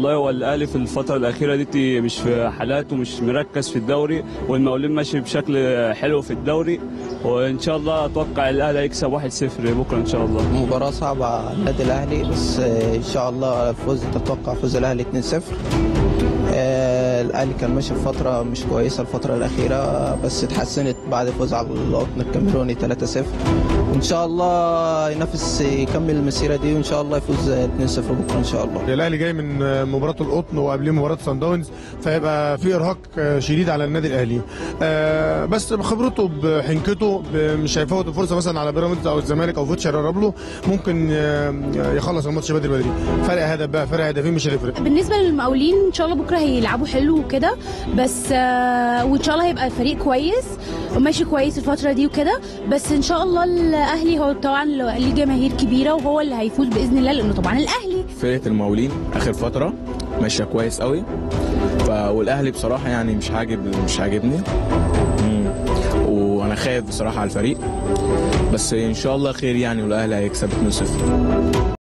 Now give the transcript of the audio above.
والله هو الاهلي في الفتره الاخيره دي مش في حالات ومش مركز في الدوري والمقاولين ماشي بشكل حلو في الدوري وان شاء الله اتوقع الاهلي هيكسب 1-0 بكره ان شاء الله مباراة صعبة على النادي الأهلي بس آه، إن شاء الله فوز تتوقع فوز الأهلي 2-0 آه، الأهلي كان ماشي في فترة مش كويسة الفترة الأخيرة بس اتحسنت بعد فوز على القطن الكاميروني 3-0 وإن شاء الله ينافس يكمل المسيرة دي وإن شاء الله يفوز 2-0 بكرة إن شاء الله الاهلي جاي من مباراه القطن وقبليه مباراه سان داونز فيبقى في ارهاق شديد على النادي الاهلي آه، بس بخبرته بحنكته ب- مش هيفوت الفرصه مثلا على بيراميدز او الزمالك او فوتشر يقرب له ممكن آه، يخلص الماتش بدري بدري فرق هدف بقى فرق هدفين مش هتفرق بالنسبه للمقاولين ان شاء الله بكره هيلعبوا حلو وكده بس آه، وان شاء الله هيبقى الفريق كويس وماشي كويس الفتره دي وكده بس ان شاء الله الاهلي هو طبعا ليه جماهير كبيره وهو اللي هيفوز باذن الله لانه طبعا الاهلي فرقه المقاولين اخر فتره ماشيه كويس قوي ف... والاهلي بصراحه يعني مش عاجب مش عاجبني مم. وانا خايف بصراحه على الفريق بس ان شاء الله خير يعني والاهلي هيكسب 2-0